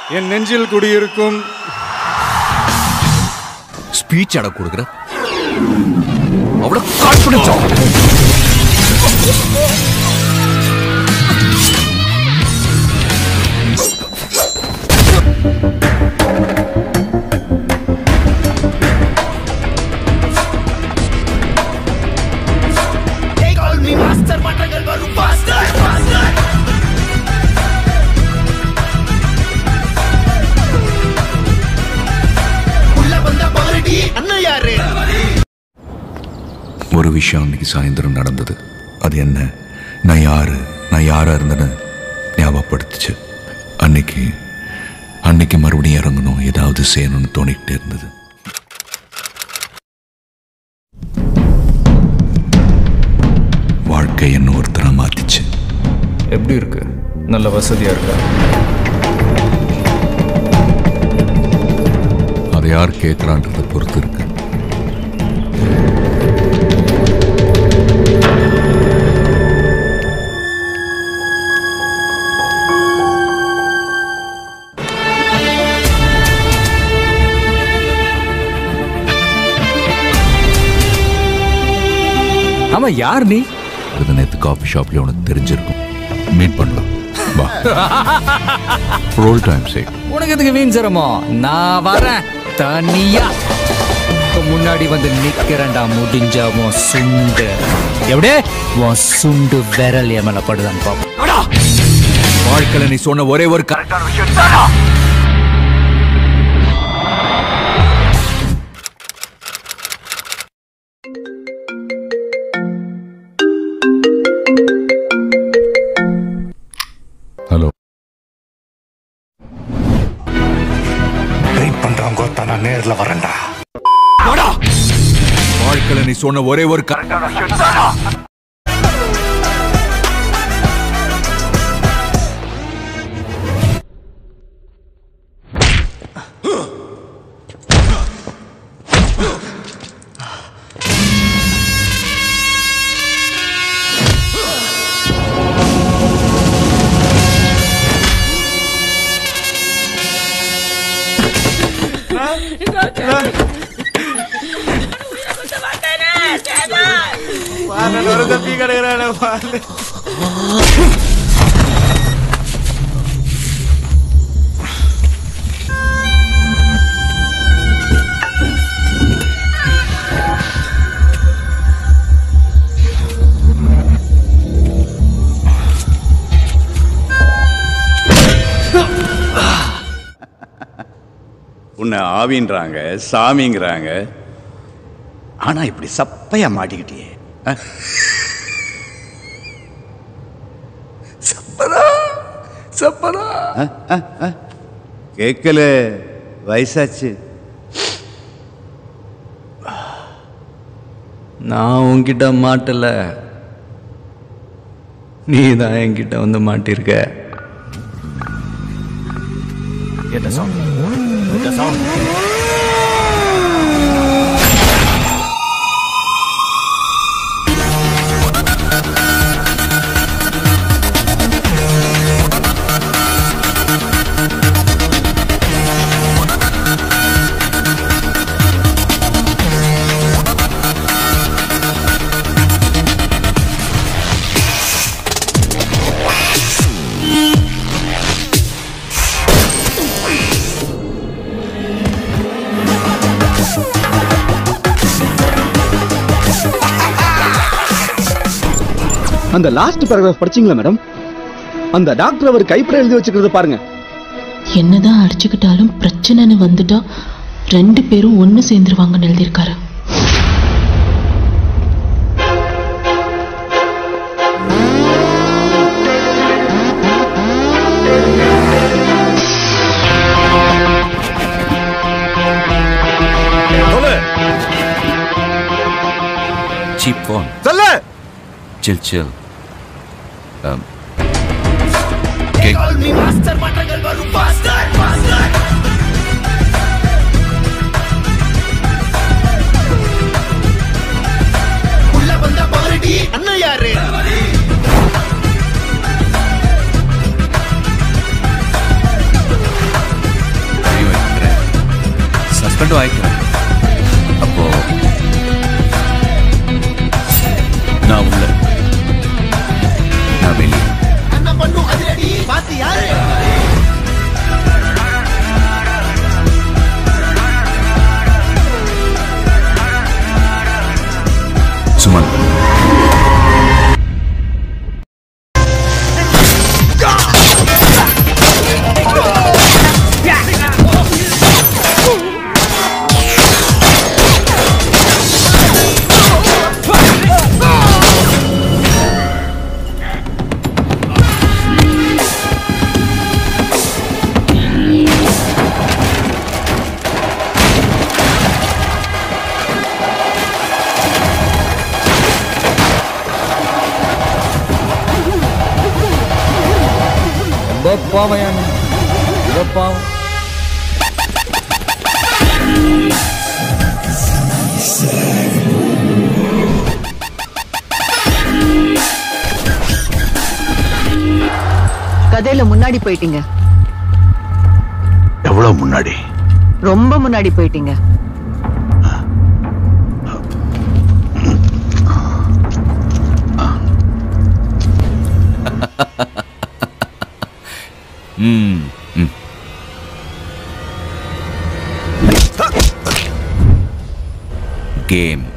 என் நெஞ்சில் குடியிருக்கும் ஸ்பீச் அட கொடுக்குற அவ்வளோ கான்ஃபிடன்ஸ் ஒரு விஷயம் அன்னைக்கு சாயந்தரம் நடந்தது அது என்ன நான் யாரு நான் யாரா இருந்தேன்னு ஞாபகப்படுத்துச்சு அன்னைக்கு அன்னைக்கு மறுபடியும் இறங்கணும் ஏதாவது செய்யணும்னு தோணிக்கிட்டே இருந்தது வாழ்க்கை என்ன ஒருத்தரா மாத்திச்சு எப்படி இருக்கு நல்ல வசதியா இருக்கா அதை யார் கேட்குறான்றதை பொறுத்து இருக்கு ஆமா யார் நீ இது நேற்று காஃபி ஷாப்ல உனக்கு தெரிஞ்சிருக்கும் மீட் பண்ணலாம் வா ரோல் டைம் சே உனக்கு எதுக்கு வீண் சிரமம் நான் வரேன் தனியா இப்ப முன்னாடி வந்து நிக்கிறேன்டா முடிஞ்ச உன் சுண்டு எப்படி உன் சுண்டு விரல் என் மேல படுதான் பாப்போம் வாழ்க்கையில நீ சொன்ன ஒரே ஒரு கரெக்டான விஷயம் ஹலோ வெயிட் பண்றவங்க தான் நான் நேர்ல வரேன்டா வாழ்க்கையில நீ சொன்ன ஒரே ஒரு கரெக்டான விஷயம் உன்னை ஆவின்றாங்க சாமிங்கிறாங்க ஆனா இப்படி சப்பையா மாட்டிக்கிட்டியே அஹ்? அஹ், அஹ், அஹ். கேட்கல வயசாச்சு நான் உன்கிட்ட மாட்டல நீ தான் என்கிட்ட வந்து மாட்டிருக்க அந்த லாஸ்ட் பேராகிராஃப் படிச்சீங்களா மேடம் அந்த டாக்டர் அவர் கைப்பட எழுதி வச்சுக்கிறத பாருங்க என்னதான் அடிச்சுக்கிட்டாலும் பிரச்சனைன்னு வந்துட்டா ரெண்டு பேரும் ஒன்று சேர்ந்துருவாங்கன்னு எழுதியிருக்காரு சீப் போன் சொல்லு சில் சில் கேக் அண்ணன் யாரு ரெண்டும் ஆயிக்கிறேன் அப்போ நான் உள்ள நான் வெளியே சுமன் ரொம்ப பாவம் யா நீ. ரொம்ப பாவம் கதையில முன்னாடி போயிட்டீங்க எவ்வளவு முன்னாடி ரொம்ப முன்னாடி போயிட்டீங்க ம் ம் கேம்